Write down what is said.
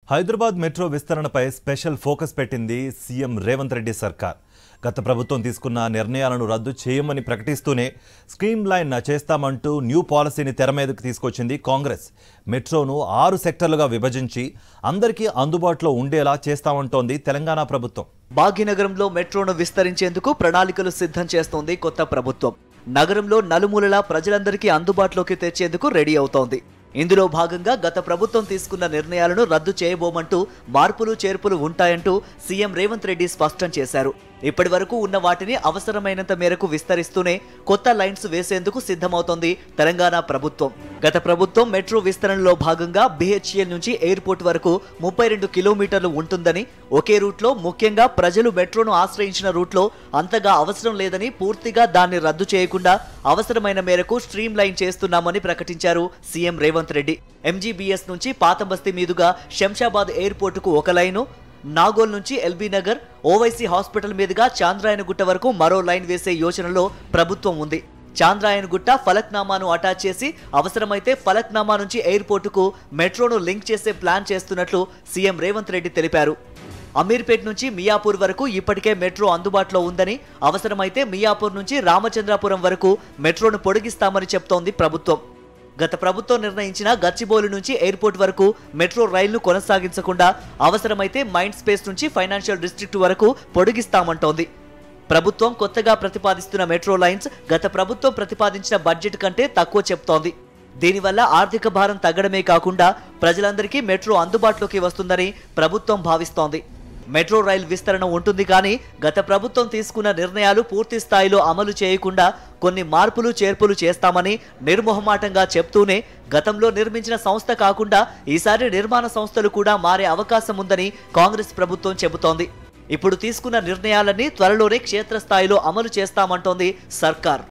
Hyderabad metro విస్తరణపై special focus పెట్టింది CM Revanth Reddy సర్కార్ గత ప్రభుత్వం తీసుకున్న నిర్ణయాలను రద్దు చేయమని ప్రకటిస్తూనే స్ట్రీమ్ లైన్ చేస్తామంటూ న్యూ పాలసీని తెర మీదకు తీసుకొచ్చింది కాంగ్రెస్ మెట్రోను ఆరు సెక్టర్లుగా విభజించి అందరికీ అందుబాటులో ఉండేలా చేస్తామంటోంది తెలంగాణ ప్రభుత్వం భాగ్యనగరంలో మెట్రోను విస్తరించేందుకు ప్రణాళికలు సిద్ధం చేస్తోంది కొత్త ప్రభుత్వం నగరంలో నలుమూలలా ప్రజలందరికీ అందుబాటులోకి తెచ్చేందుకు రెడీ అవుతోంది ఇందులో భాగంగా గత ప్రభుత్వం తీసుకున్న నిర్ణయాలను రద్దు చేయబోమంటూ మార్పులు చేర్పులు ఉంటాయంటూ సీఎం రేవంత్ రెడ్డి స్పష్టం చేశారు ఇప్పటి వరకు ఉన్న వాటిని అవసరమైనంత మేరకు విస్తరిస్తూనే కొత్త లైన్స్ వేసేందుకు సిద్ధమవుతోంది తెలంగాణ ప్రభుత్వం గత ప్రభుత్వం మెట్రో విస్తరణలో భాగంగా బిహెచ్ఎల్ నుంచి ఎయిర్పోర్ట్ వరకు ముప్పై రెండు కిలోమీటర్లు ఉంటుందని ఒకే రూట్లో ముఖ్యంగా ప్రజలు మెట్రోను ఆశ్రయించిన రూట్లో అంతగా అవసరం లేదని పూర్తిగా దాన్ని రద్దు చేయకుండా అవసరమైన మేరకు స్ట్రీమ్ లైన్ చేస్తున్నామని ప్రకటించారు సీఎం రేవంత్ రెడ్డి ఎంజీబీఎస్ నుంచి పాతబస్తీ మీదుగా శంషాబాద్ ఎయిర్పోర్టుకు ఒక లైను నాగోల్ నుంచి ఎల్బీ నగర్ ఓవైసీ హాస్పిటల్ మీదుగా చాంద్రాయనగుట్ట వరకు మరో లైన్ వేసే యోచనలో ప్రభుత్వం ఉంది చాంద్రాయనగుట్ట ఫలక్నామాను అటాచ్ చేసి అవసరమైతే ఫలక్నామా నుంచి ఎయిర్పోర్టుకు మెట్రోను లింక్ చేసే ప్లాన్ చేస్తున్నట్లు సీఎం రేవంత్ రెడ్డి తెలిపారు అమీర్పేట్ నుంచి మియాపూర్ వరకు ఇప్పటికే మెట్రో అందుబాటులో ఉందని అవసరమైతే మియాపూర్ నుంచి రామచంద్రాపురం వరకు మెట్రోను పొడిగిస్తామని చెప్తోంది ప్రభుత్వం గత ప్రభుత్వం నిర్ణయించిన గచ్చిబౌలి నుంచి ఎయిర్పోర్ట్ వరకు మెట్రో రైళ్లు కొనసాగించకుండా అవసరమైతే మైండ్ స్పేస్ నుంచి ఫైనాన్షియల్ డిస్ట్రిక్ట్ వరకు పొడిగిస్తామంటోంది ప్రభుత్వం కొత్తగా ప్రతిపాదిస్తున్న మెట్రో లైన్స్ గత ప్రభుత్వం ప్రతిపాదించిన బడ్జెట్ కంటే తక్కువ చెప్తోంది దీనివల్ల ఆర్థిక భారం తగ్గడమే కాకుండా ప్రజలందరికీ మెట్రో అందుబాటులోకి వస్తుందని ప్రభుత్వం భావిస్తోంది మెట్రో రైల్ విస్తరణ ఉంటుంది కానీ గత ప్రభుత్వం తీసుకున్న నిర్ణయాలు పూర్తి స్థాయిలో అమలు చేయకుండా కొన్ని మార్పులు చేర్పులు చేస్తామని నిర్మోహమాటంగా చెప్తూనే గతంలో నిర్మించిన సంస్థ కాకుండా ఈసారి నిర్మాణ సంస్థలు కూడా మారే అవకాశం ఉందని కాంగ్రెస్ ప్రభుత్వం చెబుతోంది ఇప్పుడు తీసుకున్న నిర్ణయాలన్నీ త్వరలోనే క్షేత్రస్థాయిలో అమలు చేస్తామంటోంది సర్కార్